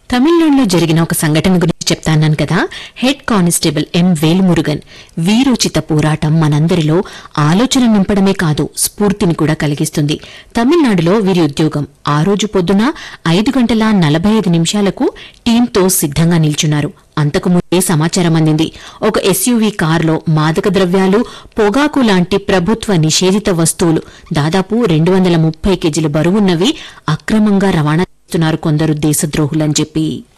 తమిళనాడులో జరిగిన ఒక సంఘటన గురించి చెప్తాన్నాను కదా హెడ్ కానిస్టేబుల్ ఎం వేల్మురుగన్ వీరోచిత పోరాటం మనందరిలో ఆలోచన నింపడమే కాదు స్ఫూర్తిని కూడా కలిగిస్తుంది తమిళనాడులో వీరి ఉద్యోగం ఆ రోజు పొద్దున ఐదు గంటల నలభై ఐదు నిమిషాలకు టీంతో సిద్ధంగా నిల్చున్నారు అంతకుముందే సమాచారం అందింది ఒక ఎస్యూవీ కారులో మాదక ద్రవ్యాలు పొగాకు లాంటి ప్రభుత్వ నిషేధిత వస్తువులు దాదాపు రెండు వందల ముప్పై కేజీల బరువున్నవి అక్రమంగా రవాణా చేస్తున్నారు కొందరు దేశద్రోహులని చెప్పి